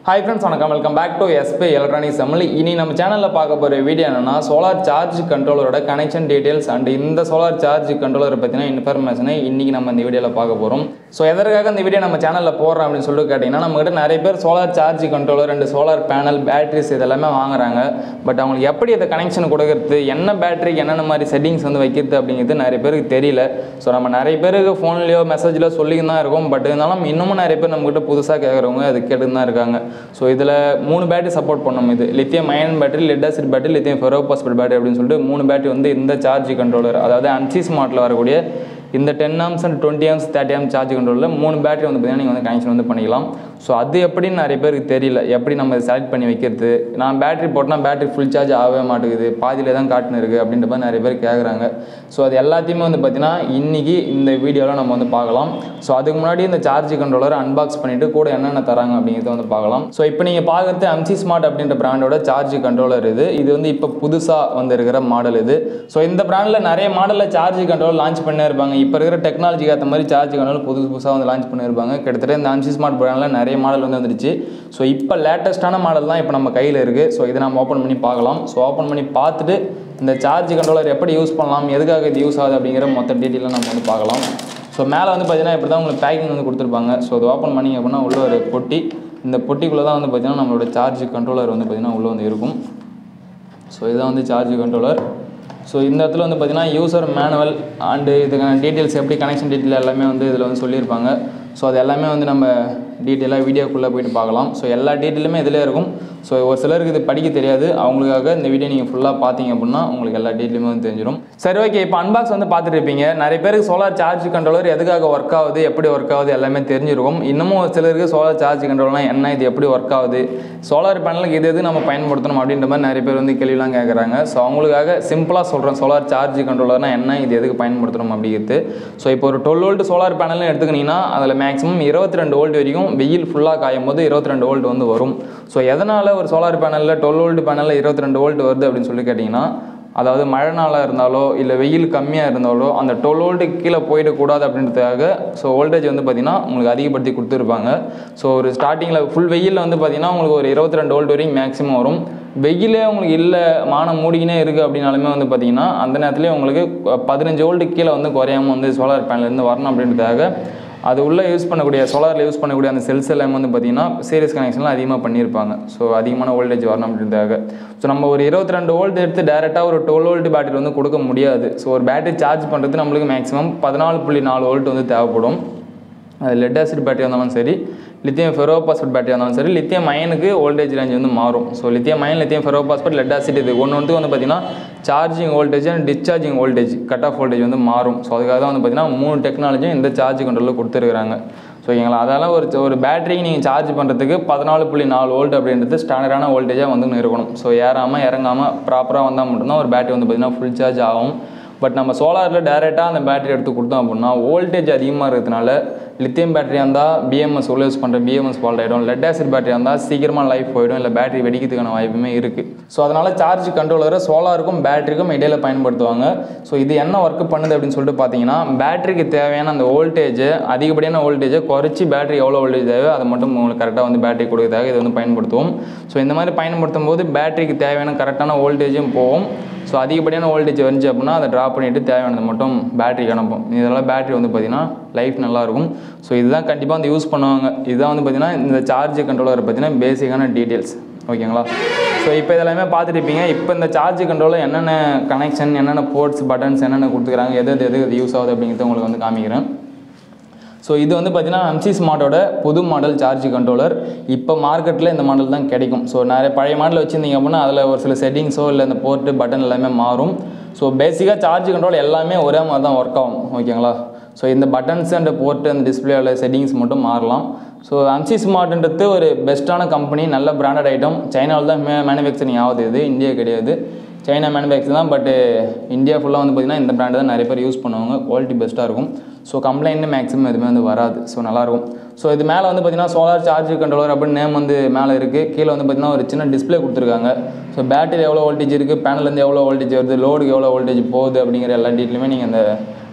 hi friends வணக்கம் welcome back to S P electronics Tamil இனி நம்ம சேனலில் பார்க்க போகிற வீடியோ என்னன்னா சோலார் சார்ஜ் கண்ட்ரோலரோட கனெக்ஷன் டீடைல்ஸ் அண்ட் இந்த சோலார் சார்ஜ் கண்ட்ரோலரை பற்றின இன்ஃபர்மேஷனை இன்றைக்கி நம்ம இந்த வீடியோவில் பார்க்க போகிறோம் ஸோ எதற்காக இந்த வீடியோ நம்ம சேனலில் போடுறோம் அப்படின்னு சொல்லிட்டு கேட்டிங்கன்னா நம்மகிட்ட நிறைய பேர் solar charge controller and solar panel batteries இதெல்லாமே வாங்குறாங்க பட் அவங்களுக்கு எப்படி அதை கனெக்ஷன் கொடுக்கறது என்ன பேட்டரிக்கு என்னென்ன மாதிரி செட்டிங்ஸ் வந்து வைக்கிறது அப்படிங்கிறது நிறைய பேருக்கு தெரியல ஸோ நம்ம நிறைய பேருக்கு ஃபோன்லேயோ மெசேஜில் சொல்லிக்கிட்டு தான் இருக்கோம் பட் இருந்தாலும் இன்னமும் நிறைய பேர் நம்மகிட்ட புதுசாக கேட்குறவங்க அது கேட்டு தான் இருக்காங்க ஸோ இதில் மூணு பேட்டரி சப்போர்ட் பண்ணோம் இது lithium ion battery lead acid battery lithium ferrophosphate battery அப்படின்னு சொல்லிட்டு மூணு பேட்டரி வந்து இந்த சார்ஜ் கண்ட்ரோலர் அதாவது அன்சி ஸ்மார்ட்டில் வரக்கூடிய இந்த ten amps and twenty amps thirty amp charge கண்ட்ரோலில் மூணு பேட்டரி வந்து பார்த்தீங்கன்னா நீங்கள் வந்து கனெக்ஷன் வந்து பண்ணிக்கலாம் ஸோ அது எப்படின்னு நிறைய பேருக்கு தெரியல எப்படி நம்ம செலக்ட் பண்ணி வைக்கிறது நான் பேட்டரி போட்டால் பேட்டரி ஃபுல் சார்ஜ் ஆகவே மாட்டேங்குது பாதியிலே தான் காட்டுன்னு இருக்குது அப்படின்ற மாதிரி நிறைய பேர் கேட்குறாங்க ஸோ அது எல்லாத்தையுமே வந்து பார்த்தீங்கன்னா இன்றைக்கி இந்த வீடியோவில் நம்ம வந்து பார்க்கலாம் ஸோ அதுக்கு முன்னாடி இந்த சார்ஜ் கண்ட்ரோலர் அன்பாக்ஸ் பண்ணிவிட்டு கூட என்னென்ன தராங்க அப்படிங்கிறத வந்து பார்க்கலாம் ஸோ இப்போ நீங்கள் பார்க்குறது அம்சி ஸ்மார்ட் அப்படின்ற பிராண்டோட சார்ஜ் கண்ட்ரோலர் இது இது வந்து இப்போ புதுசாக வந்து இருக்கிற மாடல் இது ஸோ இந்த பிராண்டில் நிறைய மாடலில் சார்ஜ் கண்ட்ரோல் லான்ச் பண்ணே இருப்பாங்க இப்போ இருக்கிற டெக்னாலஜிக்கு ஏற்ற மாதிரி சார்ஜ் கண்ட்ரோல் புதுசு புதுசாக வந்து லான்ச் பண்ணியிருப்பாங்க கிட்டத்தட்ட இந்த அம்சி ஸ்மார்ட் பிராண்டில் நிறைய மாடல் வந்து வந்துருச்சு ஸோ இப்போ லேட்டஸ்ட்டான மாடல் தான் இப்போ நம்ம கையில் இருக்குது ஸோ இதை நம்ம ஓப்பன் பண்ணி பார்க்கலாம் ஸோ ஓப்பன் பண்ணி பார்த்துட்டு இந்த சார்ஜ் கண்ட்ரோலர் எப்படி யூஸ் பண்ணலாம் எதுக்காக இது யூஸ் ஆகுது அப்படிங்கிற மொத்த டீட்டெயிலாக நம்ம வந்து பார்க்கலாம் ஸோ மேலே வந்து பார்த்தீங்கன்னா இப்படி தான் உங்களுக்கு பேக்கிங் வந்து கொடுத்துருப்பாங்க ஸோ அது ஓப்பன் பண்ணிங்க அப்படின்னா உள்ள ஒரு பொட்டி இந்த பொட்டிக்குள்ளே தான் வந்து பார்த்தீங்கன்னா நம்மளோட சார்ஜ் கண்ட்ரோலர் வந்து பார்த்தீங்கன்னா உள்ளே வந்து இருக்கும் ஸோ இதுதான் வந்து சார்ஜ் கண்ட்ரோலர் ஸோ இந்த இடத்துல வந்து பார்த்தீங்கன்னா யூசர் மேனுவல் அண்டு இதுக்கான டீட்டெயில்ஸ் எப்படி கனெக்ஷன் டீட்டெயில் எல்லாமே வந்து இதில் வந்து சொல்லியிருப்பாங்க ஸோ அது எல்லாமே வந்து நம்ம டீட்டெயிலாக வீடியோக்குள்ளே போயிட்டு பார்க்கலாம் ஸோ எல்லா டீட்டெயிலுமே இதிலே இருக்கும் ஸோ ஒரு சிலருக்கு இது படிக்க தெரியாது அவங்களுக்காக இந்த வீடியோ நீங்கள் ஃபுல்லாக பார்த்தீங்க அப்படின்னா உங்களுக்கு எல்லா டீட்டெயிலுமே வந்து தெரிஞ்சிடும் சரி ஓகே இப்போ அன்பாக்ஸ் வந்து பார்த்துட்டு இருப்பீங்க நிறைய பேருக்கு சோலார் சார்ஜ் கண்ட்ரோலர் எதுக்காக ஒர்க் ஆகுது எப்படி ஒர்க் ஆகுது எல்லாமே தெரிஞ்சிருக்கும் இன்னமும் ஒரு சிலருக்கு சோலார் சார்ஜ் கண்ட்ரோல்னா என்ன இது எப்படி ஒர்க் ஆகுது சோலார் பேனலுக்கு இது எது நம்ம பயன்படுத்தணும் அப்படின்ற மாதிரி நிறைய பேர் வந்து கேள்விலாம் கேட்குறாங்க ஸோ அவங்களுக்காக சிம்பிளாக சொல்கிறேன் சோலார் சார்ஜ் கண்ட்ரோலர்னா என்ன இது எதுக்கு பயன்படுத்தணும் அப்படிங்கிறது ஸோ இப்போ ஒரு டுவெல் வோல்ட் சோலார் பேனல்னு எடுத்துக்கிட்டிங்கன்னா அதில் மேக்ஸிமம் இருபத்தி ரெண்டு வோல்ட் வரைக்கும் வெயில் ஃபுல்லாக காயும் போது இருபத்தி ரெண்டு வோல்ட் வந்து வரும் ஸோ எதனால் ஒரு சோலார் பேனலில் டுவெல் வோல்ட் பேனலில் இருபத்தி ரெண்டு வோல்ட் வருது அப்படின்னு சொல்லி கேட்டிங்கன்னா அதாவது மழை நாளாக இருந்தாலோ இல்லை வெயில் கம்மியாக இருந்தாலோ அந்த டுவெல் வோல்ட்டுக்கு கீழே போயிடக்கூடாது அப்படின்றதுக்காக ஸோ வோல்டேஜ் வந்து பார்த்திங்கன்னா உங்களுக்கு அதிகப்படுத்தி கொடுத்துருப்பாங்க ஸோ ஒரு ஸ்டார்டிங்கில் ஃபுல் வெயிலில் வந்து பார்த்திங்கன்னா உங்களுக்கு ஒரு இருபத்தி ரெண்டு வோல்ட் வரைக்கும் மேக்ஸிமம் வரும் வெயிலே உங்களுக்கு இல்லை மானம் மூடிக்கினே இருக்குது அப்படின்னாலுமே வந்து பார்த்திங்கன்னா அந்த நேரத்துலேயே உங்களுக்கு பதினஞ்சு வோல்ட்டுக்கு கீழே வந்து குறையாமல் வந்து சோலார் பேனல்லேருந்து வரணும் அப்படின்றதுக்காக அது உள்ளே யூஸ் பண்ணக்கூடிய சோலாரில் யூஸ் பண்ணக்கூடிய அந்த செல்ஸ் எல்லாமே வந்து பார்த்திங்கன்னா சீரியஸ் கனெக்ஷன்லாம் அதிகமாக பண்ணியிருப்பாங்க ஸோ அதிகமான வோல்டேஜ் வரணும் அப்படின்றதுக்காக ஸோ நம்ம ஒரு இருபத்தி ரெண்டு வோல்ட் எடுத்து டேரெக்டாக ஒரு டுவெல் வோல்ட் பேட்டரி வந்து கொடுக்க முடியாது ஸோ ஒரு பேட்டரி சார்ஜ் பண்ணுறது நம்மளுக்கு மேக்ஸிமம் பதினாலு புள்ளி நாலு வோல்ட் வந்து தேவைப்படும் அது லெட் ஆசிட் பேட்டரி இருந்தாலும் சரி லித்தியம் ஃபெரோபாஸ்பேட் பேட்டரி இருந்தாலும் சரி லித்தியம் அயனுக்கு வோல்டேஜ் ரேஞ்ச் வந்து மாறும் so lithium ion lithium ferrophosphate lead acid இது ஒன்று வந்து வந்து பார்த்திங்கன்னா charging voltage and discharging voltage cut off voltage வந்து மாறும் ஸோ அதுக்காக தான் வந்து பார்த்திங்கன்னா மூணு டெக்னாலஜியும் இந்த சார்ஜ் கண்ட்ரோலில் கொடுத்துருக்குறாங்க ஸோ ஓகேங்களா அதனால் ஒரு ஒரு பேட்டரிக்கு நீங்கள் சார்ஜ் பண்ணுறதுக்கு பதினாலு புள்ளி நாலு வோல்ட் அப்படின்றது ஸ்டாண்டர்டான வோல்டேஜாக வந்து இருக்கணும் ஸோ ஏறாமல் இறங்காமல் ப்ராப்பராக வந்தால் மட்டும்தான் ஒரு பேட்டரி வந்து பார்த்திங்கன்னா ஃபுல் சார்ஜ் ஆகும் பட் நம்ம சோலாரில் டேரெக்டாக அந்த பேட்டரி எடுத்து கொடுத்தோம் அப்படின்னா வோல்டேஜ் அதிகமாக இருக்கிறதுனால லித்தியம் பேட்டரியாக இருந்தால் பிஎம்எஸ் உள்ள யூஸ் பண்ணுற பிஎம்எஸ் ஃபால்ட் ஆகிடும் லெட் ஆசிட் பேட்டரியாக இருந்தால் சீக்கிரமாக லைஃப் போயிடும் இல்லை பேட்டரி வெடிக்கிறதுக்கான வாய்ப்புமே இருக்குது ஸோ அதனால் சார்ஜ் கண்ட்ரோலரை சோலாருக்கும் பேட்டரிக்கும் இடையில பயன்படுத்துவாங்க ஸோ இது என்ன ஒர்க் பண்ணுது அப்படின்னு சொல்லிட்டு பார்த்தீங்கன்னா பேட்டரிக்கு தேவையான அந்த வோல்டேஜ் அதிகப்படியான வோல்டேஜை குறைச்சி பேட்டரி எவ்வளோ வோல்டேஜ் தேவை அதை மட்டும் உங்களுக்கு கரெக்டாக வந்து பேட்டரி கொடுக்கறதாக இதை வந்து பயன்படுத்துவோம் ஸோ இந்த மாதிரி பயன்படுத்தும் போது பேட்டரிக்கு தேவையான கரெக்டான வோல்டேஜும் போகும் ஸோ அதிகப்படியான வோல்டேஜ் வந்துச்சு அப்படின்னா அதை ட்ராப் பண்ணிவிட்டு தேவையானது மட்டும் பேட்டரிக்கு அனுப்பும் இதெல்லாம் பேட்டரி வந்து பார்த்திங்கன்னா லைஃப் நல்லாயிருக்கும் ஸோ இதுதான் கண்டிப்பாக வந்து யூஸ் பண்ணுவாங்க இதுதான் வந்து பார்த்திங்கன்னா இந்த சார்ஜ் கண்ட்ரோலரை பார்த்தீங்கன்னா பேசிக்கான டீட்டெயில்ஸ் ஓகேங்களா ஸோ இப்போ இதெல்லாமே பார்த்துருப்பீங்க இப்போ இந்த சார்ஜ் கண்ட்ரோலில் என்னென்ன கனெக்ஷன் என்னென்ன போர்ட்ஸ் பட்டன்ஸ் என்னென்ன கொடுத்துக்கிறாங்க எது எது எது யூஸ் ஆகுது அப்படிங்கிறத உங்களுக்கு வந்து காமிக்கிறேன் ஸோ இது வந்து பார்த்தீங்கன்னா எம்சி ஸ்மார்ட்டோட புது மாடல் சார்ஜ் கண்ட்ரோலர் இப்போ மார்க்கெட்டில் இந்த மாடல் தான் கிடைக்கும் ஸோ நிறைய பழைய மாடல் வச்சுருந்தீங்க அப்படின்னா அதில் ஒரு சில செட்டிங்ஸோ இல்லை இந்த போர்ட்டு பட்டன் எல்லாமே மாறும் ஸோ பேசிக்காக சார்ஜ் கண்ட்ரோல் எல்லாமே ஒரே மாதிரி தான் ஒர்க் ஆகும் ஓகேங்களா ஸோ இந்த பட்டன்ஸ் அண்ட் போர்ட்டு அந்த டிஸ்பிளேவில் செட்டிங்ஸ் மட்டும் மாறலாம் ஸோ அம்சி ஸ்மார்ட்ன்றது ஒரு பெஸ்ட்டான கம்பெனி நல்ல பிராண்டட் ஐட்டம் சைனாவில் தான் மே மேனுஃபேக்சரிங் ஆகுது இது இந்தியா கிடையாது சைனா மேனுஃபேக்சர் தான் பட் இந்தியா ஃபுல்லாக வந்து பார்த்திங்கன்னா இந்த பிராண்டு தான் நிறைய பேர் யூஸ் பண்ணுவாங்க குவாலிட்டி பெஸ்ட்டாக இருக்கும் ஸோ கம்ப்ளைண்ட் மேக்ஸிமம் எதுவுமே வந்து வராது ஸோ நல்லாயிருக்கும் ஸோ இது மேலே வந்து பார்த்திங்கன்னா சோலார் சார்ஜ் கண்ட்ரோலர் அப்படின்னு நேம் வந்து மேலே இருக்குது கீழே வந்து பார்த்திங்கன்னா ஒரு சின்ன டிஸ்பிளே கொடுத்துருக்காங்க ஸோ பேட்டரி எவ்வளோ வோல்டேஜ் இருக்குது பேனல்லேருந்து எவ்வளோ வோல்டேஜ் வருது லோடுக்கு எவ்வளோ வோல்டேஜ் போகுது அப்படிங்கிற எல்லா டீட்டெயிலுமே நீங்கள் அந்த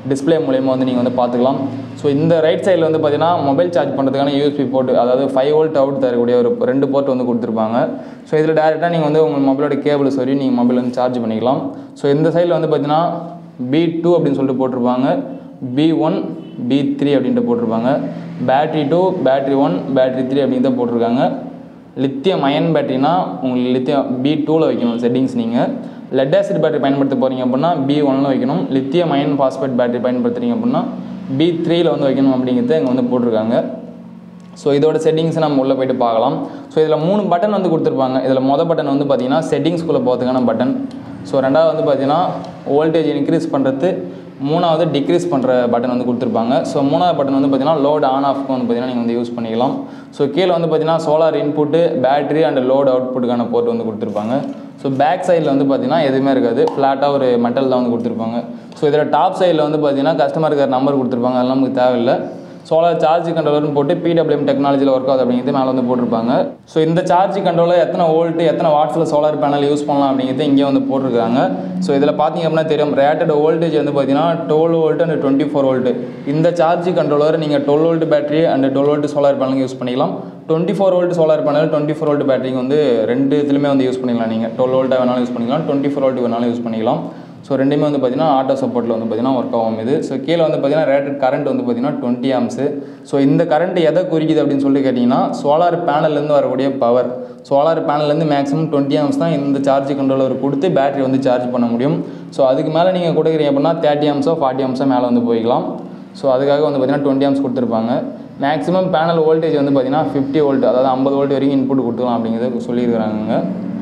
டிஸ்ப்ளே மூலயமா வந்து நீங்கள் வந்து பார்த்துக்கலாம் ஸோ இந்த ரைட் சைடில் வந்து பார்த்தீங்கன்னா மொபைல் சார்ஜ் பண்ணுறதுக்கான யூஎஸ்பி போர்ட் அதாவது ஃபைவ் வோல்ட் அவுட் தரக்கூடிய ஒரு ரெண்டு போர்ட் வந்து கொடுத்துருப்பாங்க ஸோ இதில் டேரெக்டாக நீங்கள் வந்து உங்கள் மொபைலோட கேபிள் சொல்லி நீங்கள் மொபைல் வந்து சார்ஜ் பண்ணிக்கலாம் ஸோ இந்த சைடில் வந்து பார்த்தீங்கன்னா பி டூ அப்படின்னு சொல்லிட்டு போட்டிருப்பாங்க பி ஒன் பி த்ரீ அப்படின்ட்டு போட்டிருப்பாங்க battery two battery one battery three அப்படின்னு தான் போட்டிருக்காங்க லித்தியம் அயன் பேட்டரினா உங்களுக்கு லித்தியம் பி டூவில் வைக்கணும் செட்டிங்ஸ் நீங்கள் லெட் ஆசிட் பேட்டரி பயன்படுத்த போகிறீங்க அப்படின்னா பி ஒன்னில் வைக்கணும் லித்தியம் அயன் ஃபாஸ்பேட் பேட்டரி பயன்படுத்துறீங்க அப்படின்னா பி த்ரீயில் வந்து வைக்கணும் அப்படிங்கிறத இங்கே வந்து போட்டிருக்காங்க ஸோ இதோட செட்டிங்ஸ் நம்ம உள்ளே போயிட்டு பார்க்கலாம் ஸோ இதில் மூணு பட்டன் வந்து கொடுத்துருப்பாங்க இதில் மொதல் பட்டன் வந்து பார்த்தீங்கன்னா செட்டிங்ஸ்குள்ளே போகிறதுக்கான பட்டன் ஸோ ரெண்டாவது வந்து பார்த்தீங்கன்னா வோல்டேஜ் இன்க்ரீஸ் பண்ணுறது மூணாவது டிக்ரீஸ் பண்ணுற பட்டன் வந்து கொடுத்துருப்பாங்க ஸோ மூணாவது பட்டன் வந்து பார்த்தீங்கன்னா லோட் ஆன் ஆஃப்க்கு வந்து பார்த்தீங்கன்னா நீங்கள் வந்து யூஸ் பண்ணிக்கலாம் ஸோ கீழே வந்து பார்த்தீங்கன்னா solar input battery and load அவுட்புட்டுக்கான போர்ட் வந்து கொடுத்துருப்பாங்க ஸோ பேக் சைடில் வந்து பார்த்தீங்கன்னா எதுவுமே இருக்காது ஃப்ளாட்டாக ஒரு மெட்டல் தான் வந்து கொடுத்துருப்பாங்க ஸோ இதில் டாப் சைடில் வந்து பார்த்தீங்கன்னா கஸ்டமருக்கு நம்பர் கொடுத்துருப்பாங்க அதெல்லாம் நமக்கு தேவையில்லை சோலார் சார்ஜ் கண்ட்ரோலர்னு போட்டு பிடபிள்யூஎம் டெக்னாலஜியில் ஒர்க் ஆகுது அப்படிங்கிறது மேலே வந்து போட்டிருப்பாங்க ஸோ இந்த சார்ஜ் கண்ட்ரோலர் எத்தனை வோல்ட் எத்தனை வாட்ஸில் சோலார் பேனல் யூஸ் பண்ணலாம் அப்படிங்கிறது இங்கே வந்து போட்டிருக்காங்க ஸோ இதில் பார்த்தீங்க அப்படின்னா தெரியும் ரேட்டட் வோல்டேஜ் வந்து பார்த்தீங்கன்னா twelve volt and twenty four volt இந்த சார்ஜ் கண்ட்ரோலர் நீங்கள் twelve volt battery and twelve volt solar panel use பண்ணிக்கலாம் twenty four volt solar panel twenty four volt பேட்டரிக்கு வந்து ரெண்டு இதுலையுமே வந்து யூஸ் பண்ணிக்கலாம் நீங்கள் டுவெல் வோல்ட்டாக வேணாலும் யூஸ் பண்ணிக்கலாம் டுவெண்ட்டி ஃபோர் வோல்ட் வேணாலும் யூஸ் பண்ணிக்கலாம் ஸோ ரெண்டுமே வந்து பார்த்தீங்கன்னா ஆட்டோ சப்போர்ட்டில் வந்து பார்த்தீங்கன்னா ஒர்க் ஆகும் இது ஸோ கீழே வந்து பார்த்தீங்கன்னா ரேட்டட் கரண்ட் வந்து பார்த்தீங்கன்னா டுவெண்ட்டி ஆம்ஸு ஸோ இந்த கரண்ட் எதை குறிக்குது அப்படின்னு சொல்லிட்டு கேட்டிங்கன்னா சோலார் பேனல்லேருந்து வரக்கூடிய பவர் சோலார் பேனல்லேருந்து மேக்ஸிமம் டுவெண்ட்டி ஆம்ஸ் தான் இந்த சார்ஜ் கண்ட்ரோலர் கொடுத்து பேட்டரி வந்து சார்ஜ் பண்ண முடியும் ஸோ அதுக்கு மேலே நீங்கள் கொடுக்குறீங்க அப்படின்னா தேர்ட்டி ஆம்ஸோ ஃபார்ட்டி ஆம்ஸோ மேலே வந்து போய்க்கலாம் ஸோ அதுக்காக வந்து பார்த்தீங்கன்னா டுவெண்ட்டி ஆம்ஸ் கொடுத்துருப்பாங்க மேக்ஸிமம் பேனல் வோல்டேஜ் வந்து பார்த்தீங்கன்னா ஃபிஃப்டி வோல்ட் அதாவது ஐம்பது வோல்ட் வரைக்கும் இன்புட் கொடுத்துக்கலாம் அப்படிங்கிறது சொல்லியிருக்கிறாங்க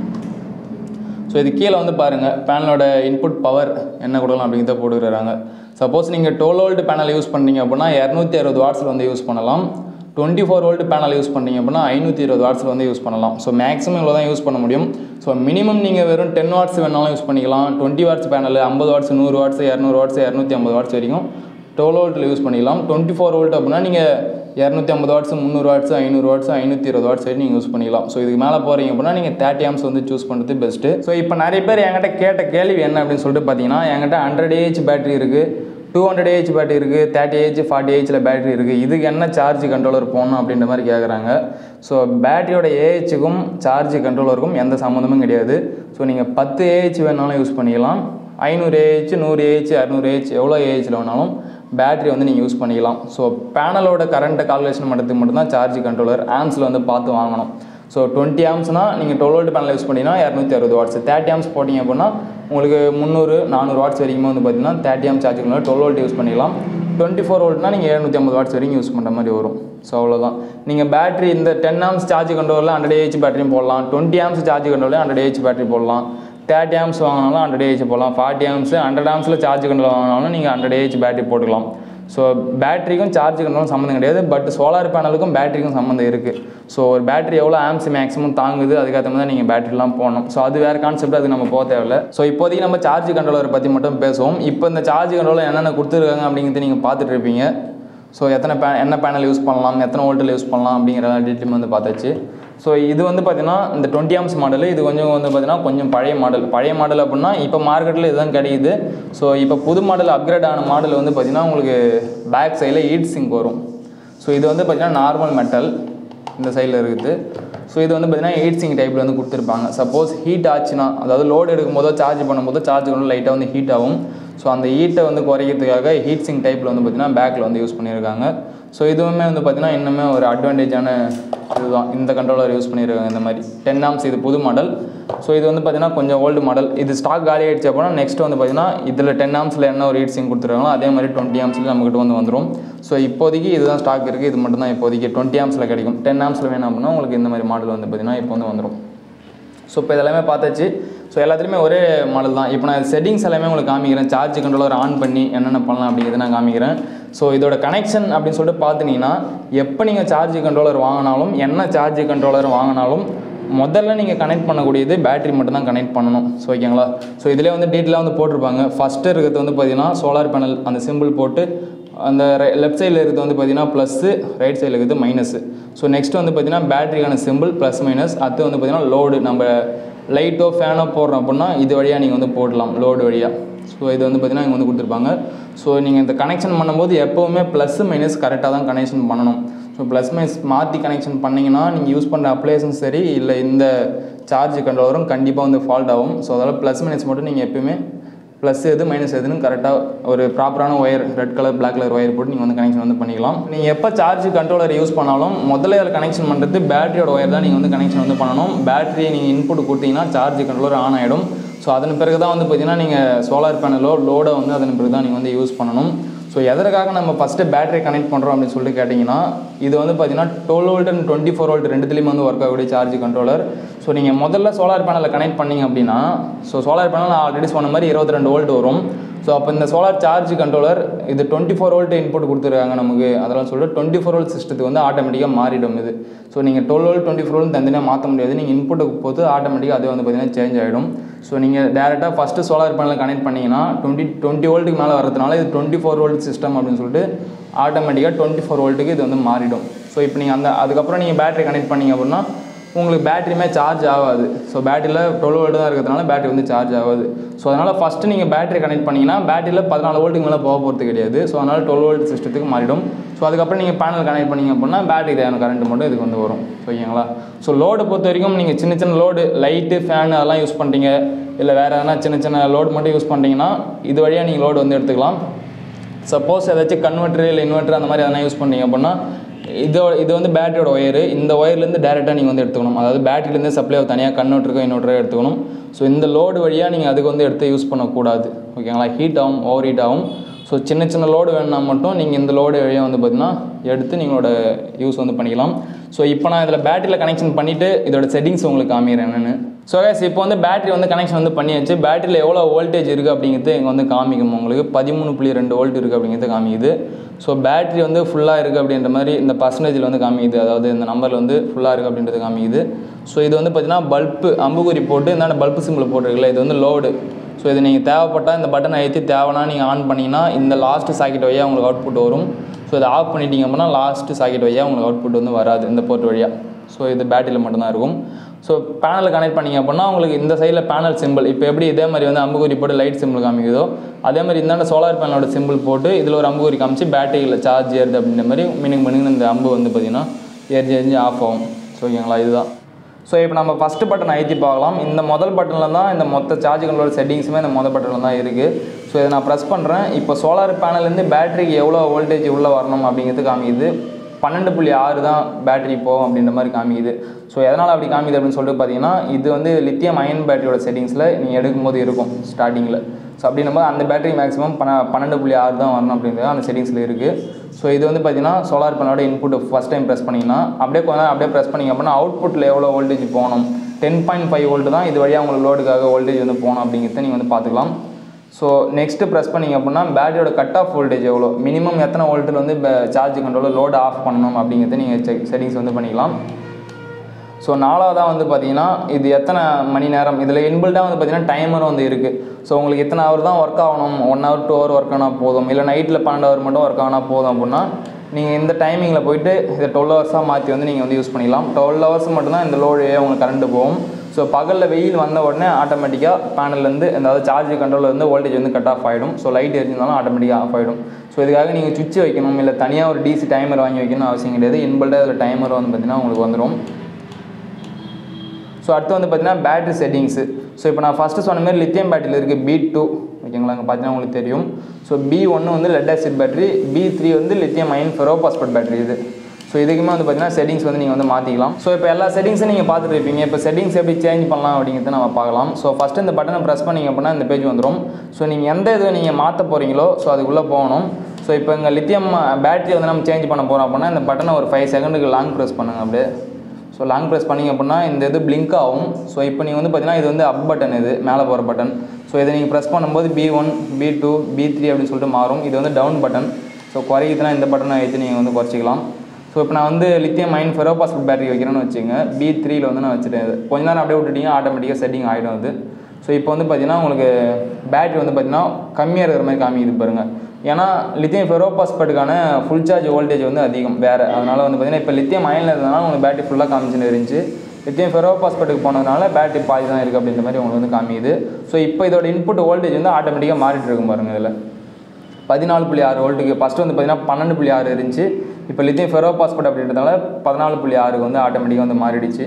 ஸோ இது கீழே வந்து பாருங்கள் பேனலோட இன்புட் பவர் என்ன கொடுக்கலாம் அப்படிங்கிறத போட்டுக்கிறாங்க சப்போஸ் நீங்கள் டுவெல் வோல்ட் பேனல் யூஸ் பண்ணீங்க அப்படின்னா இரநூத்தி அறுபது வாட்ஸில் வந்து யூஸ் பண்ணலாம் twenty four volt panel use பண்ணீங்க அப்படின்னா ஐநூற்றி இருபது வாட்ஸில் வந்து யூஸ் பண்ணலாம் ஸோ மேக்ஸிமம் இவ்வளோ தான் யூஸ் பண்ண முடியும் ஸோ மினிமம் நீங்கள் வெறும் டென் வாட்ஸ் வேணாலும் யூஸ் பண்ணிக்கலாம் டுவெண்ட்டி வாட்ஸ் பேனல் ஐம்பது வாட்ஸ் நூறு வாட்ஸ் இரநூறு வாட்ஸ் இரநூத்தி ஐம்பது வாட்ஸ் வரைக்கும் டுவெல் வோல்ட்டில் யூஸ் பண்ணிக்கலாம் டுவெண்ட்டி ஃபோர் வோல்ட் அப்படின்னா நீங்கள் இரநூத்தி ஐம்பது வாட்ஸ் முந்நூறு வாட்ஸ் ஐநூறு வாட்ஸ் ஐநூற்றி இருபது வாட்ஸ் வரைக்கும் நீங்கள் யூஸ் பண்ணிக்கலாம் ஸோ இதுக்கு மேலே போகிறீங்க அப்படின்னா நீங்கள் தேர்ட்டி ஆம்ஸ் வந்து சூஸ் பண்ணுறது பெஸ்ட்டு ஸோ இப்போ நிறைய பேர் என்கிட்ட கேட்ட கேள்வி என்ன அப்படின்னு சொல்லிட்டு பார்த்தீங்கன்னா என்கிட்ட ஹண்ட்ரட் ஏஹெச் பேட்டரி இருக்குது டூ ஹண்ட்ரட் ஏஹெச் பேட்டரி இருக்குது தேர்ட்டி ஏஹெச் ஃபார்ட்டி ஏஹெச்சில் பேட்டரி இருக்குது இதுக்கு என்ன சார்ஜ் கண்ட்ரோலர் போடணும் அப்படின்ற மாதிரி கேட்குறாங்க ஸோ பேட்டரியோட ஏஹெச்சுக்கும் சார்ஜ் கண்ட்ரோலருக்கும் எந்த சம்மந்தமும் கிடையாது ஸோ நீங்கள் பத்து ஏஹெச் வேணாலும் யூஸ் பண்ணிக்கலாம் ஐநூறு ஏஹெச் நூறு ஏஹெச் இரநூறு ஏஹெச் எவ்வளோ ஏஹெச்சில் வேணாலும் பேட்டரி வந்து நீங்கள் யூஸ் பண்ணிக்கலாம் ஸோ பேனலோட கரண்ட்டை கால்குலேஷன் பண்ணுறதுக்கு மட்டும்தான் சார்ஜ் கண்ட்ரோலர் ஆம்ஸில் வந்து பார்த்து வாங்கணும் ஸோ டுவெண்ட்டி ஆம்ஸ்னால் நீங்கள் டுவெல் வோல்ட் பேனல் யூஸ் பண்ணிங்கன்னா இரநூத்தி அறுபது வாட்ஸ் தேர்ட்டி ஆம்ஸ் போட்டிங்க அப்படின்னா உங்களுக்கு முந்நூறு நானூறு வாட்ஸ் வரைக்கும் வந்து பார்த்தீங்கன்னா thirty amp charge controller twelve volt use பண்ணிக்கலாம் டுவெண்ட்டி ஃபோர் வோல்ட்னா நீங்கள் எழுநூற்றி ஐம்பது வாட்ஸ் வரைக்கும் யூஸ் பண்ணுற மாதிரி வரும் ஸோ அவ்வளோதான் நீங்கள் பேட்டரி இந்த டென் ஆம்ஸ் சார்ஜ் கண்ட்ரோலில் ஹண்ட்ரட் ஏஹெச் பேட்டரியும் போடலாம் டுவெண்ட்டி ஆம்ஸ் சார்ஜ் கண்ட்ரோலில் ஹண்ட்ரட் ஏஹெச் பேட்டரி போடலாம் தேர்ட்டி ஆம்ஸ் வாங்கினாலும் ஹண்ட்ரட் ஏஹெச் போடலாம் ஃபார்ட்டி ஆம்ஸ் ஹண்ட்ரட் ஆம்ஸில் சார்ஜ் கண்ட்ரோல் வாங்கினாலும் நீங்கள் ஹண்ட்ரட் ஏஹெச் பேட்டரி போட்டுக்கலாம் ஸோ பேட்டரிக்கும் சார்ஜ் கண்ட்ரோலும் சம்மந்தம் கிடையாது பட் சோலார் பேனலுக்கும் பேட்டரிக்கும் சம்மந்தம் இருக்குது ஸோ ஒரு பேட்டரி எவ்வளோ ஆம்ஸ் மேக்ஸிமம் தாங்குது அதுக்கேற்ற மாதிரி நீங்கள் பேட்டரிலாம் போடணும் ஸோ அது வேறு கான்செப்ட் அது நம்ம போக தேவையில்ல ஸோ இப்போதைக்கு நம்ம சார்ஜ் கண்ட்ரோலர் பற்றி மட்டும் பேசுவோம் இப்போ இந்த சார்ஜ் கண்ட்ரோலர் என்னென்ன கொடுத்துருக்காங்க அப்படிங்கிறது நீங்கள் பார்த்துட்டு இருப்பீங்க ஸோ எத்தனை பே என்ன பேனல் யூஸ் பண்ணலாம் எத்தனை வோல்ட்டில் யூஸ் பண்ணலாம் அப்படிங்கிற டீட்டெயில் வந்து பார்த்தாச்சு ஸோ இது வந்து பார்த்தீங்கன்னா இந்த டுவெண்ட்டி ஆம்ஸ் மாடல் இது கொஞ்சம் வந்து பார்த்தீங்கன்னா கொஞ்சம் பழைய மாடல் பழைய மாடல் அப்படின்னா இப்போ மார்க்கெட்டில் இதுதான் கிடைக்குது ஸோ இப்போ புது மாடல் அப்கிரேட் ஆன மாடல் வந்து பார்த்தீங்கன்னா உங்களுக்கு பேக் சைடில் ஹீட் சிங்க் வரும் ஸோ இது வந்து பார்த்தீங்கன்னா நார்மல் மெட்டல் இந்த சைடில் இருக்குது ஸோ இது வந்து பார்த்தீங்கன்னா ஹீட் சிங் டைப்பில் வந்து கொடுத்துருப்பாங்க சப்போஸ் ஹீட் ஆச்சுன்னா அதாவது லோடு எடுக்கும்போதோ சார்ஜ் பண்ணும்போதோ சார்ஜ் பண்ணி லைட்டாக வந்து ஹீட் ஆகும் ஸோ அந்த ஹீட்டை வந்து குறைக்கிறதுக்காக ஹீட் சிங் டைப்பில் வந்து பார்த்தீங்கன்னா பேக்கில் வந்து யூஸ் பண்ணியிருக்காங்க ஸோ இதுவுமே வந்து பார்த்தீங்கன்னா இன்னுமே ஒரு அட்வான்டேஜான இதுதான் இந்த கண்ட்ரோலர் யூஸ் பண்ணியிருக்காங்க இந்த மாதிரி டென் ஆம்ஸ் இது புது மாடல் ஸோ இது வந்து பார்த்தீங்கன்னா கொஞ்சம் ஓல்டு மாடல் இது ஸ்டாக் காலி ஆயிடுச்சு அப்படின்னா நெக்ஸ்ட் வந்து பார்த்தீங்கன்னா இதில் டென் ஆம்ஸில் என்ன ஒரு ஹீட் சிங் கொடுத்துருக்காங்களோ அதே மாதிரி டுவெண்ட்டி ஆம்ஸில் நம்மகிட்ட வந்து வந்துடும் ஸோ இப்போதைக்கு இதுதான் ஸ்டாக் இருக்குது இது மட்டும் தான் இப்போதைக்கு டுவெண்ட்டி ஆம்ஸில் கிடைக்கும் டென் ஆம்ஸில் வேணும் அப்படின்னா உங்களுக்கு இந்த மாதிரி மாடல் வந்து பார்த்தீங்கன்னா இப்போ வந்து வந்துடும் ஸோ இப்போ இதெல்லாமே பார்த்தாச்சு ஸோ எல்லாத்துலேயுமே ஒரே மாடல் தான் இப்போ நான் செட்டிங்ஸ் எல்லாமே உங்களுக்கு காமிக்கிறேன் சார்ஜ் கண்ட்ரோலர் ஆன் பண்ணி என்னென்ன பண்ணலாம் அப்படிங்கிறத நான் காமிக்கிறேன் ஸோ இதோட கனெக்ஷன் அப்படின்னு சொல்லிட்டு பார்த்தீங்கன்னா எப்போ நீங்கள் சார்ஜ் கண்ட்ரோலர் வாங்கினாலும் என்ன சார்ஜ் கண்ட்ரோலர் வாங்கினாலும் முதல்ல நீங்கள் கனெக்ட் பண்ணக்கூடியது பேட்டரி மட்டும் தான் கனெக்ட் பண்ணணும் ஸோ ஓகேங்களா ஸோ இதிலே வந்து டீட்டெயிலாக வந்து போட்டிருப்பாங்க ஃபஸ்ட்டு இருக்கிறது வந்து பார்த்தீங்கன்னா சோலார் பேனல் அந்த சிம்பிள் போட்டு அந்த லெஃப்ட் சைடில் இருக்கிறது வந்து பார்த்தீங்கன்னா ப்ளஸ்ஸு ரைட் சைடில் இருக்கிறது மைனஸு ஸோ நெக்ஸ்ட் வந்து பார்த்தீங்கன்னா பேட்டரிக்கான சிம்பிள் ப்ளஸ் மைனஸ் அடுத்து வந்து பார்த்தீங்கன்னா லோடு நம்ம லைட்டோ ஃபேனோ போடுறோம் அப்படின்னா இது வழியாக நீங்கள் வந்து போடலாம் லோடு வழியாக ஸோ இது வந்து பார்த்தீங்கன்னா இங்கே வந்து கொடுத்துருப்பாங்க ஸோ நீங்கள் இந்த கனெக்ஷன் பண்ணும்போது எப்போவுமே ப்ளஸ் மைனஸ் கரெக்டாக தான் கனெக்ஷன் பண்ணணும் ஸோ ப்ளஸ் மைனஸ் மாற்றி கனெக்ஷன் பண்ணிங்கன்னா நீங்கள் யூஸ் பண்ணுற அப்ளையன்ஸும் சரி இல்லை இந்த சார்ஜ் கண்ட்ரோலரும் கண்டிப்பாக வந்து ஃபால்ட் ஆகும் ஸோ அதனால் ப்ளஸ் மைனஸ் மட்டும் நீங்கள் எப்பயுமே ப்ளஸ் எது மைனஸ் எதுன்னு கரெக்டாக ஒரு ப்ராப்பரான wire red colour black colour wire போட்டு நீங்கள் வந்து கனெக்ஷன் வந்து பண்ணிக்கலாம் நீங்கள் எப்போ சார்ஜ் கண்ட்ரோலர் யூஸ் பண்ணாலும் முதல்ல இதில் கனெக்ஷன் பண்ணுறது பேட்டரியோட ஒயர் தான் நீங்கள் வந்து கனெக்ஷன் வந்து பண்ணணும் பேட்டரி நீங்கள் இன்புட் கொடுத்தீங்கன்னா சார்ஜ் கண்ட்ரோலர் ஆன் ஆகிடும் ஸோ அதன் பிறகு தான் வந்து பார்த்தீங்கன்னா நீங்கள் சோலார் பேனலோ லோடோ வந்து அதன் பிறகு தான் நீங்கள் வந்து யூஸ் பண்ணணும் ஸோ எதற்காக நம்ம ஃபஸ்ட்டு பேட்டரி கனெக்ட் பண்ணுறோம் அப்படின்னு சொல்லிட்டு கேட்டிங்கன்னா இது வந்து பார்த்தீங்கன்னா twelve volt and twenty four volt ரெண்டுத்துலேயுமே வந்து ஒர்க் ஆகக்கூடிய சார்ஜ் கண்ட்ரோலர் ஸோ நீங்கள் முதல்ல சோலார் பேனலில் கனெக்ட் பண்ணீங்க அப்படின்னா ஸோ சோலார் பேனல் நான் ஆல்ரெடி சொன்ன மாதிரி இருபத்தி ரெண்டு வோல்ட் வரும் ஸோ அப்போ இந்த சோலார் சார்ஜ் கண்ட்ரோலர் இது டுவெண்ட்டி ஃபோர் வோல்ட் இன்புட் கொடுத்துருக்காங்க நமக்கு அதெல்லாம் சொல்லிட்டு டுவெண்ட்டி ஃபோர் வோல்ட் சிஸ்டத்துக்கு வந்து ஆட்டோமேட்டிக்காக மாறிடும் இது ஸோ நீங்கள் twelve volt twenty four volt தனியாக மாற்ற முடியாது நீங்கள் இன்புட்டுக்கு போது ஆட்டோமேட்டிக்காக அது வந்து பார்த்தீங்கன்னா சேஞ்ச் ஆகிடும் ஸோ நீங்கள் டேரெக்டாக ஃபஸ்ட்டு சோலார் பேனல் கனெக்ட் பண்ணிங்கன்னா டுவெண்ட்டி டுவெண்ட்டி வோல்ட்டுக்கு மேலே வரதுனால இது டுவெண்ட்டி ஃபோர் வோல்ட் சிஸ்டம் அப்படின்னு சொல்லிட்டு ஆட்டோமேட்டிக்காக டுவெண்ட்டி ஃபோர் வோல்ட்டுக்கு இது வந்து மாறிடும் ஸோ இப்போ நீங்கள் அந்த அதுக்கப்புறம் நீங்கள் பேட்டரி கனெக்ட் பண்ணீங்க அப்படின்னா உங்களுக்கு பேட்டரியுமே சார்ஜ் ஆகாது ஸோ பேட்டரியில் டுவெல் வோல்ட் தான் இருக்கிறதுனால பேட்டரி வந்து சார்ஜ் ஆகாது ஸோ அதனால் ஃபஸ்ட்டு நீங்கள் பேட்டரி கனெக்ட் பண்ணிங்கன்னா பேட்டரியில் பதினாலு வோல்ட்டுக்கு மேலே போக போகிறது கிடையாது ஸோ அதனால் டுவெல் வோல்ட் சிஸ்டத்துக்கு மாறிடும் ஸோ அதுக்கப்புறம் நீங்கள் பேனல் கனெக்ட் பண்ணீங்க அப்படின்னா பேட்டரி தேவையான கரண்ட் மட்டும் இதுக்கு வந்து வரும் ஓகேங்களா ஸோ லோடு பொறுத்த வரைக்கும் நீங்கள் சின்ன சின்ன லோடு லைட்டு ஃபேன் அதெல்லாம் யூஸ் பண்ணுறீங்க இல்லை வேறு எதனா சின்ன சின்ன லோடு மட்டும் யூஸ் பண்ணுறீங்கன்னா இது வழியாக நீங்கள் லோடு வந்து எடுத்துக்கலாம் சப்போஸ் ஏதாச்சும் கன்வெர்ட்டர் இல்லை இன்வெர்ட்டர் அந்த மாதிரி எதனா யூஸ் பண்ணீங்க அப்படின்னா இது இது வந்து பேட்டரியோட ஒயரு இந்த ஒயர்லேருந்து டேரெக்டாக நீங்கள் வந்து எடுத்துக்கணும் அதாவது பேட்டரியிலேருந்து சப்ளை தனியாக கன்வெர்ட்டருக்கோ இன்வெர்ட்டரோ எடுத்துக்கணும் ஸோ இந்த லோடு வழியாக நீங்கள் அதுக்கு வந்து எடுத்து யூஸ் பண்ணக்கூடாது ஓகேங்களா ஹீட் ஆகும் ஓவர் ஹீட் ஆகும் ஸோ சின்ன சின்ன லோடு வேணும்னா மட்டும் நீங்கள் இந்த லோடு வழியாக வந்து பார்த்தீங்கன்னா எடுத்து நீங்களோட யூஸ் வந்து பண்ணிக்கலாம் ஸோ இப்போ நான் இதில் பேட்டரியில் கனெக்ஷன் பண்ணிவிட்டு இதோட செட்டிங்ஸ் உங்களுக்கு காமிக்கிறேன் என்னென்னு ஸோ கேஸ் இப்போ வந்து பேட்டரி வந்து கனெக்ஷன் வந்து பண்ணியாச்சு பேட்டரியில் எவ்வளோ வோல்டேஜ் இருக்குது அப்படிங்கிறது இங்கே வந்து காமிக்கும் உங்களுக்கு பதிமூணு புள்ளி ரெண்டு வோல்ட் இருக்குது அப்படிங்கிறது காமிக்குது ஸோ பேட்டரி வந்து ஃபுல்லாக இருக்குது அப்படின்ற மாதிரி இந்த பர்சன்டேஜில் வந்து காமிக்குது அதாவது இந்த நம்பரில் வந்து ஃபுல்லாக இருக்குது அப்படின்றது காமிக்குது ஸோ இது வந்து பார்த்தீங்கன்னா பல்ப்பு அம்புகுறி போட்டு இந்தாண்ட பல்ப்பு சிம்பிள் போட்டிருக்குல்ல இது வந்து லோடு ஸோ இது நீங்கள் தேவைப்பட்டால் இந்த பட்டனை ஏற்றி தேவைன்னா நீங்கள் ஆன் பண்ணிங்கன்னா இந்த லாஸ்ட்டு சாக்கெட் வழியாக உங்களுக்கு அவுட்புட் வரும் ஸோ இதை ஆஃப் பண்ணிட்டீங்க அப்படின்னா லாஸ்ட்டு சாக்கெட் வழியாக உங்களுக்கு அவுட்புட் வந்து வராது இந்த போர்ட் வழியாக ஸோ இது பேட்டரியில் மட்டும்தான் இருக்கும் ஸோ பேனலில் கனெக்ட் பண்ணிங்க அப்படின்னா உங்களுக்கு இந்த சைடில் பேனல் சிம்பிள் இப்போ எப்படி இதே மாதிரி வந்து அம்புகுறி போட்டு லைட் சிம்பிள் காமிக்குதோ அதே மாதிரி இந்தாண்ட சோலார் பேனலோட சிம்பிள் போட்டு இதில் ஒரு அம்புகுறி காமிச்சு பேட்டரியில் சார்ஜ் ஏறுது அப்படின்ற மாதிரி மீனிங் பண்ணி இந்த அம்பு வந்து பார்த்திங்கன்னா எரிஞ்சு எரிஞ்சு ஆஃப் ஆகும் ஸோ ஓகேங்களா இதுதான் ஸோ இப்போ நம்ம ஃபஸ்ட்டு பட்டன் அழுத்தி பார்க்கலாம் இந்த முதல் பட்டனில் தான் இந்த மொத்த சார்ஜ் கண்ட்ரோல் செட்டிங்ஸுமே இந்த முதல் பட்டனில் தான் இருக்குது ஸோ இதை நான் ப்ரெஸ் பண்ணுறேன் இப்போ சோலார் பேனல்லேருந்து பேட்டரிக்கு எவ்வளோ வோல்டேஜ் உள்ளே வரணும் அப்படிங்கிறது காமிக்குது பன்னெண்டு புள்ளி ஆறு தான் பேட்டரி போகும் அப்படின்ற மாதிரி காமிக்குது ஸோ எதனால் அப்படி காமிக்குது அப்படின்னு சொல்லிட்டு பார்த்தீங்கன்னா இது வந்து லித்தியம் அயன் பேட்டரியோட செட்டிங்ஸில் நீங்கள் எடுக்கும்போது இருக்கும் ஸ்டார்டிங்கில் ஸோ அப்படின்னும் போது அந்த பேட்டரி மேக்ஸிமம் பன பன்னெண்டு புள்ளி ஆறு தான் வரணும் அப்படின்றது அந்த செட்டிங்ஸில் இருக்குது ஸோ இது வந்து பார்த்தீங்கன்னா சோலார் பேனலோட இன்புட் ஃபஸ்ட் டைம் ப்ரெஸ் பண்ணிங்கன்னா அப்படியே கொஞ்ச நேரம் அப்படியே ப்ரெஸ் பண்ணிங்க அப்படின்னா அவுட்புட்டில் எவ்வளோ வோல்டேஜ் போகணும் டென் பாயிண்ட் ஃபைவ் வோல்ட் தான் இது வழியாக உங்களுக்கு லோடுக்காக வோல்டேஜ் வந்து போகணும் அப்படிங்கிறத நீங்கள் வந்து பார்த்துக்கலாம் ஸோ நெக்ஸ்ட்டு ப்ரெஸ் பண்ணிங்க அப்படின்னா பேட்டரியோட கட் ஆஃப் வோல்டேஜ் எவ்வளோ மினிமம் எத்தனை வோல்ட்டில் வந்து சார்ஜ் கண்ட்ரோலில் லோடு ஆஃப் பண்ணணும் அப்படிங்கிறத நீங்கள் செக் செட்டிங்ஸ் வந்து பண்ணிக்கலாம் ஸோ நாலாவதாக வந்து பார்த்தீங்கன்னா இது எத்தனை மணி நேரம் இதில் இன்பில்டாக வந்து பார்த்தீங்கன்னா டைமரும் வந்து இருக்குது ஸோ உங்களுக்கு எத்தனை ஹவர் தான் ஒர்க் ஆகணும் one hour two hour work ஆனால் போதும் இல்லை நைட்டில் பன்னெண்டு ஹவர் மட்டும் ஒர்க் ஆனால் போதும் அப்படின்னா நீங்கள் இந்த டைமிங்கில் போயிட்டு இதை டுவெல் ஹவர்ஸாக மாற்றி வந்து நீங்கள் வந்து யூஸ் பண்ணிக்கலாம் டுவெல் ஹவர்ஸ் மட்டும்தான் இந்த லோடு உங்களுக்கு கரண்ட் போகும் ஸோ பகலில் வெயில் வந்த உடனே ஆட்டோமேட்டிக்காக பேனல்லேருந்து அதாவது சார்ஜ் கண்ட்ரோலில் இருந்து வோல்டேஜ் வந்து கட் ஆஃப் ஆகிடும் ஸோ லைட் எரிஞ்சிருந்தாலும் ஆட்டோமேட்டிக்காக ஆஃப் ஆகிடும் ஸோ இதுக்காக நீங்கள் சுவிட்ச் வைக்கணும் இல்லை தனியாக ஒரு டிசி டைமர் வாங்கி வைக்கணும் அவசியம் கிடையாது இன்பில்டாக இதில் டைமர் வந்து பார்த்தீங்கன்னா உங்களுக்கு வந்துடும் ஸோ அடுத்து வந்து பார்த்தீங்கன்னா பேட்டரி செட்டிங்ஸு ஸோ இப்போ நான் ஃபஸ்ட்டு சொன்ன மாதிரி லித்தியம் பேட்டரியில் இருக்குது பி டூ ஓகேங்களா அங்கே பார்த்தீங்கன்னா உங்களுக்கு தெரியும் ஸோ பி ஒன்று வந்து lead acid battery B three வந்து லித்தியம் அயன் ஃபெரோபாஸ்பட் பேட்டரி இது ஸோ இதுக்குமே வந்து பார்த்தீங்கன்னா செட்டிங்ஸ் வந்து நீங்கள் வந்து மாற்றிக்கலாம் ஸோ இப்போ எல்லா செட்டிங்ஸும் நீங்கள் பார்த்துட்டு இருப்பீங்க இப்போ செட்டிங்ஸ் எப்படி சேஞ்ச் பண்ணலாம் அப்படிங்கிறத நம்ம பார்க்கலாம் ஸோ ஃபஸ்ட்டு இந்த பட்டனை ப்ரெஸ் பண்ணிங்க அப்படின்னா இந்த பேஜ் வந்துடும் ஸோ நீங்கள் எந்த இது நீங்கள் மாற்ற போகிறீங்களோ ஸோ அதுக்குள்ளே போகணும் ஸோ இப்போ இங்கே லித்தியம் பேட்டரி வந்து நம்ம சேஞ்ச் பண்ண போகிறோம் அப்படின்னா இந்த பட்டனை ஒரு ஃபைவ் செகண்டுக்கு லாங் ப்ரெஸ் பண்ணுங்க அப்படியே ஸோ லாங் ப்ரெஸ் பண்ணிங்க அப்படின்னா இந்த இது பிளிங்க் ஆகும் ஸோ இப்போ நீங்கள் வந்து பார்த்தீங்கன்னா இது வந்து அப் பட்டன் இது மேலே போகிற பட்டன் ஸோ இதை நீங்கள் ப்ரெஸ் பண்ணும்போது B one B two B three அப்படின்னு சொல்லிட்டு மாறும் இது வந்து டவுன் பட்டன் ஸோ குறைக்குதுன்னா இந்த பட்டனை வைத்து நீங்கள் வந்து குறைச்சிக்கலாம் ஸோ இப்போ நான் வந்து லித்தியம் மைன் ஃபெரோபாஸ்பட் பேட்டரி வைக்கிறேன்னு வச்சுங்க பி த்ரீல வந்து நான் வச்சுட்டேன் இது கொஞ்ச நேரம் அப்படியே விட்டுட்டீங்க ஆட்டோமேட்டிக்காக செட்டிங் ஆகிடும் அது ஸோ இப்போ வந்து பார்த்தீங்கன்னா உங்களுக்கு பேட்டரி வந்து பார்த்தீங்கன்னா கம்மியாக இருக்கிற மாதிரி காமிக்குது பாருங்கள் ஏன்னா லித்தியம் ஃபெரோபாஸ்பட்டுக்கான ஃபுல் சார்ஜ் வோல்டேஜ் வந்து அதிகம் வேறு அதனால் வந்து பார்த்தீங்கன்னா இப்போ லித்தியம் அயனில் இருந்ததுனால உங்களுக்கு பேட்டரி ஃபுல்லாக காமிச்சுன்னு இருந்துச்சு லித்தியம் ஃபெரோபாஸ்பேட்டுக்கு போனதுனால பேட்டரி பாதி தான் இருக்குது அப்படின்ற மாதிரி உங்களுக்கு வந்து காமிக்குது ஸோ இப்போ இதோட இன்புட் வோல்டேஜ் வந்து ஆட்டோமேட்டிக்காக மாறிட்டு இருக்கும் பாருங்க இதில் பதினாலு புள்ளி ஆறு வோல்ட்டுக்கு ஃபஸ்ட்டு வந்து பார்த்தீங்கன்னா பன்னெண்டு புள்ளி ஆறு இருந்துச்சு இப்போ லித்தியம் ஃபெரோபாஸ்பேட் அப்படின்றதால பதினாலு புள்ளி ஆறுக்கு வந்து ஆட்டோமேட்டிக்காக வந்து மாறிடுச்சு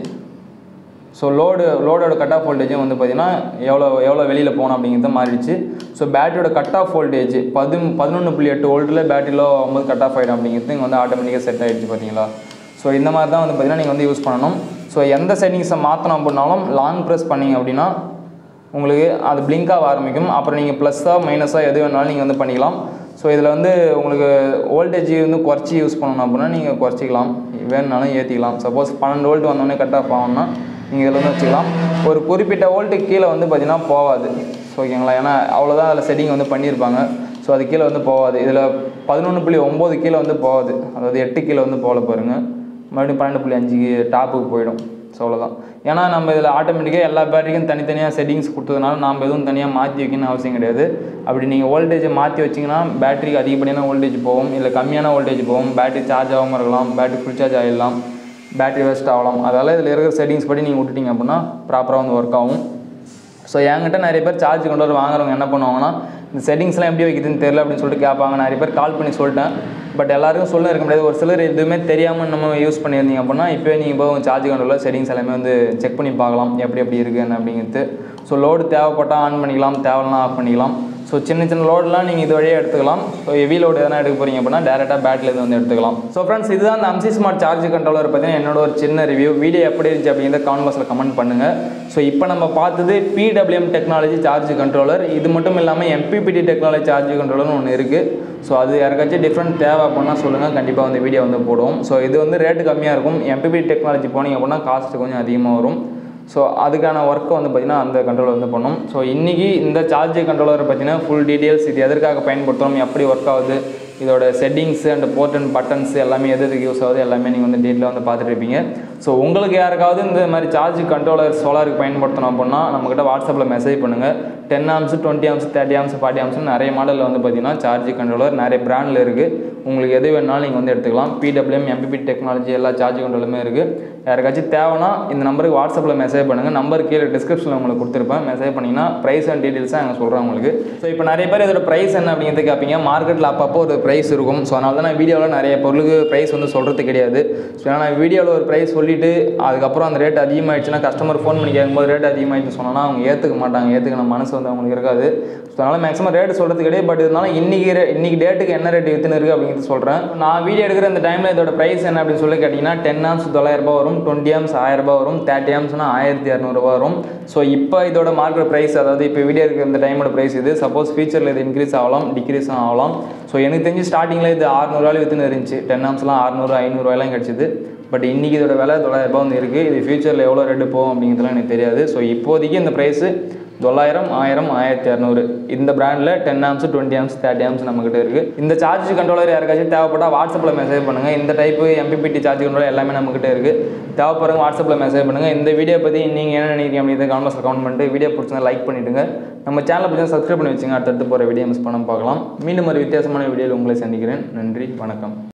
ஸோ லோடு லோடோட கட் ஆஃப் வோல்டேஜும் வந்து பார்த்தீங்கன்னா எவ்வளோ எவ்வளோ வெளியில் போகணும் அப்படிங்கிறது மாறிடுச்சு ஸோ பேட்டரியோட கட் ஆஃப் வோல்டேஜ் பதி பதினொன்று புள்ளி எட்டு வோல்ட்டில் பேட்டரியில் ஒம்பது கட் ஆஃப் ஆகிடும் அப்படிங்கிறது இங்கே வந்து ஆட்டோமேட்டிக்காக செட் ஆகிடுச்சு பார்த்தீங்களா ஸோ இந்த மாதிரி தான் வந்து பார்த்தீங்கன்னா நீங்கள் வந்து யூஸ் பண்ணணும் ஸோ எந்த செட்டிங்ஸை மாற்றணும் அப்படின்னாலும் லாங் ப்ரெஸ் பண்ணீங்க அப்படின்னா உங்களுக்கு அது blink ஆக ஆரம்பிக்கும் அப்புறம் நீங்கள் ப்ளஸ்ஸாக மைனஸாக எது வேணாலும் நீங்கள் வந்து பண்ணிக்கலாம் ஸோ இதில் வந்து உங்களுக்கு வோல்டேஜ் வந்து குறைச்சி யூஸ் பண்ணணும் அப்படின்னா நீங்கள் குறைச்சிக்கலாம் வேணுனாலும் ஏற்றிக்கலாம் சப்போஸ் பன்னெண்டு வோல்ட் வந்தோடனே கட் ஆஃப் ஆகும்னா நீங்கள் இதில் வந்து வச்சுக்கலாம் ஒரு குறிப்பிட்ட வோல்ட்டுக்கு கீழே வந்து பார்த்தீங்கன்னா போகாது ஸோ ஓகேங்களா ஏன்னா அவ்வளோதான் அதில் செட்டிங் வந்து பண்ணியிருப்பாங்க ஸோ அது கீழே வந்து போகாது இதில் பதினொன்று புள்ளி ஒம்பது கீழே வந்து போகாது அதாவது எட்டு கீழே வந்து போகல பாருங்கள் மறுபடியும் பன்னெண்டு புள்ளி அஞ்சுக்கு டாப்புக்கு போயிடும் ஸோ அவ்வளோதான் ஏன்னா நம்ம இதில் ஆட்டோமேட்டிக்காக எல்லா பேட்டரிக்கும் தனித்தனியாக செட்டிங்ஸ் கொடுத்ததுனால நாம் எதுவும் தனியாக மாற்றி வைக்கணும்னு அவசியம் கிடையாது அப்படி நீங்கள் வோல்டேஜை மாற்றி வச்சிங்கன்னா பேட்டரிக்கு அதிகப்படியான வோல்டேஜ் போகும் இல்லை கம்மியான வோல்டேஜ் போகும் பேட்டரி சார்ஜ் ஆகாமல் இருக்கலாம் பேட்டரி ஃபுல் சார்ஜ் ஆகிடலாம் பேட்டரி வேஸ்ட் ஆகலாம் அதனால் இதில் இருக்கிற செட்டிங்ஸ் படி நீங்கள் விட்டுட்டீங்க அப்படின்னா ப்ராப்பராக வந்து ஒர்க் ஆகும் ஸோ என்கிட்ட நிறைய பேர் சார்ஜ் கொண்டு வர வாங்குறவங்க என்ன பண்ணுவாங்கன்னா இந்த செட்டிங்ஸ்லாம் எப்படி வைக்கிறதுன்னு தெரியல அப்படின்னு சொல்லிட்டு கேட்பாங்க நிறைய பேர் கால் பண்ணி சொல்லிட்டேன் பட் எல்லாருக்கும் சொல்ல இருக்க முடியாது ஒரு சிலர் எதுவுமே தெரியாமல் நம்ம யூஸ் பண்ணியிருந்தீங்க அப்படின்னா இப்போயே நீங்கள் போய் உங்கள் சார்ஜ் கண்ட்ரோலில் செட்டிங்ஸ் எல்லாமே வந்து செக் பண்ணி பார்க்கலாம் எப்படி எப்படி இருக்குது என்ன அப்படிங்கிறது ஸோ லோடு தேவைப்பட்டால் ஆன் பண்ணிக்கலாம் தேவைன்னா ஆஃப் பண்ணிக்கலாம் ஸோ சின்ன சின்ன லோடெலாம் நீங்கள் இது வழியாக எடுத்துக்கலாம் ஸோ ஹெவி லோடு எதனா எடுக்க போகிறீங்க அப்படின்னா டேரெக்டாக பேட்டில் வந்து எடுத்துக்கலாம் ஸோ ஃப்ரெண்ட்ஸ் இதுதான் அந்த அம்சி ஸ்மார்ட் சார்ஜ் கண்ட்ரோலர் பார்த்தீங்கன்னா என்னோட ஒரு சின்ன ரிவ்யூ வீடியோ எப்படி இருந்துச்சு அப்படிங்கிறத கமெண்ட் பாக்ஸில் கமெண்ட் பண்ணுங்கள் ஸோ இப்போ நம்ம பார்த்தது பிடபிள்யூஎம் டெக்னாலஜி சார்ஜ் கண்ட்ரோலர் இது மட்டும் இல்லாமல் எம்பிபிடி டெக்னாலஜி சார்ஜ் கண்ட்ரோலர்னு ஒன்று இருக்குது ஸோ அது யாருக்காச்சும் டிஃப்ரெண்ட் தேவை அப்படின்னா சொல்லுங்கள் கண்டிப்பாக வந்து வீடியோ வந்து போடுவோம் ஸோ இது வந்து ரேட்டு கம்மியாக இருக்கும் எம்பிபிடி டெக்னாலஜி போனீங்க அப்படின்னா காஸ்ட் கொஞ்சம் அதிகமாக வரும் ஸோ அதுக்கான ஒர்க்கை வந்து பார்த்திங்கன்னா அந்த கண்ட்ரோலர் வந்து பண்ணும் ஸோ இன்றைக்கி இந்த சார்ஜ் கண்ட்ரோலரை பார்த்தீங்கன்னா ஃபுல் டீட்டெயில்ஸ் இது எதற்காக பயன்படுத்துகிறோம் எப்படி ஒர்க் ஆகுது இதோட settings and port and buttons எல்லாமே எது எதுக்கு யூஸ் ஆகுது எல்லாமே நீங்கள் வந்து டீட்டெயிலாக வந்து பார்த்துட்டு இருப்பீங்க ஸோ உங்களுக்கு யாருக்காவது இந்த மாதிரி சார்ஜ் கண்ட்ரோலர் சோலாருக்கு பயன்படுத்தணும் அப்படின்னா நம்மக்கிட்ட வாட்ஸ்அப்பில் மெசேஜ் பண்ணுங்கள் ten amps twenty amps thirty amps forty ஆம்ஸ்னு நிறைய மாடலில் வந்து பார்த்தீங்கன்னா சார்ஜ் கண்ட்ரோலர் நிறைய பிராண்டில் இருக்குது உங்களுக்கு எது வேணாலும் நீங்கள் வந்து எடுத்துக்கலாம் பிடபிள்யூஎம் எம்பிபி டெக்னாலஜி எல்லா சார்ஜ் கண்ட்ரோலுமே இருக்குது யாருக்காச்சும் தேவைன்னா இந்த நம்பருக்கு வாட்ஸ்அப்பில் மெசேஜ் பண்ணுங்கள் நம்பர் கீழே டிஸ்கிரிப்ஷனில் உங்களுக்கு கொடுத்துருப்பேன் மெசேஜ் பண்ணிங்கன்னா ப்ரைஸ் அண்ட் டீட்டெயில்ஸாக நாங்கள் சொல்கிறேன் உங்களுக்கு ஸோ இப்போ நிறைய பேர் இதோட ப்ரைஸ் என்ன அப்படிங்கிறது கேட்பீங்க மார்க்கெட்டில் அப்பப்போ ஒரு ப்ரைஸ் இருக்கும் ஸோ அதனால தான் நான் வீடியோவில் நிறைய பொருளுக்கு ப்ரைஸ் வந்து சொல்கிறது கிடையாது ஸோ ஏன்னா நான் வீடியோவில் ஒரு ப்ரைஸ் சொல்லிவிட்டு அதுக்கப்புறம் அந்த ரேட் அதிகமாகிடுச்சுன்னா கஸ்டமர் ஃபோன் பண்ணி கேட்கும்போது ரேட் அதிகமாகிடுச்சு சொன்னால் அவங்க ஏற்றுக்க மாட்டாங்க ஏற்றுக்கிற மனசு வந்து அவங்களுக்கு இருக்காது ஸோ அதனால் மேக்ஸிமம் ரேட் சொல்கிறது கிடையாது பட் இருந்தாலும் இன்றைக்கி இன்றைக்கி டேட்டுக்கு என்ன ரேட் வித்துன்னு இருக்குது அப்படிங்கிறது சொல்கிறேன் நான் வீடியோ எடுக்கிற இந்த டைமில் இதோட ப்ரைஸ் என்ன அப்படின்னு சொல்லி கேட்டிங்கன்னா டென் ஆம்ஸ் தொள்ளாயிரரூபா வரும் டுவெண்ட்டி ஆம்ஸ் ஆயிரரூபா வரும் தேர்ட்டி ஆம்ஸ்னா ஆயிரத்தி இரநூறுபா வரும் ஸோ இப்போ இதோட மார்க்கெட் ப்ரைஸ் அதாவது இப்போ வீடியோ இருக்கிற இந்த டைமோட ப்ரைஸ் இது சப்போஸ் ஃபியூச்சரில் இது இன்க்ரீஸ் ஆகலாம் டிக்ரீஸ் ஆகலாம் ஸோ எனக்கு தெரிஞ்சு ஸ்டார்டிங்கில் இது அறுநூறுவாயில் வித்துன்னு இருந்துச்சு டென் ஆம்ஸ்லாம் அறுநூறு ஐநூறுவாயெல்லாம் கிடச்சிது பட் இன்றைக்கி இதோட விலை தொள்ளாயிரரூபா வந்து இருக்குது இது ஃபியூச்சரில் எவ்வளோ ரேட்டு போகும் அப்படிங்கிறதுலாம் எனக்கு தெரியாது ஸோ இப்போதைக்கு இந்த ப்ரைஸு தொள்ளாயிரம் ஆயிரம் ஆயிரத்தி இரநூறு இந்த பிராண்டில் ten amps twenty amps thirty amps நம்மகிட்ட இருக்குது இந்த சார்ஜ் கண்ட்ரோலர் யாருக்காச்சும் தேவைப்பட்டால் வாட்ஸ்அப்பில் மெசேஜ் பண்ணுங்கள் இந்த டைப்பு எம்பிபிடி சார்ஜ் கண்ட்ரோலர் எல்லாமே நம்மகிட்ட இருக்குது தேவைப்படுறவங்க வாட்ஸ்அப்பில் மெசேஜ் பண்ணுங்கள் இந்த வீடியோ பற்றி நீங்கள் என்ன நினைக்கிறீங்க அப்படிங்கிறத கமெண்ட்ஸில் கமெண்ட் பண்ணிட்டு வீடியோ பிடிச்சிருந்தா லைக் பண்ணிவிடுங்க நம்ம சேனலை பற்றி சப்ஸ்கிரைப் பண்ணி வச்சுங்க அடுத்தடுத்து போகிற வீடியோ மிஸ் பண்ண பார்க்கலாம் மீண்டும் ஒரு வித்தியாசமான வீடியோவில் உங்களை சந்திக்கிறேன் நன்றி வணக்கம்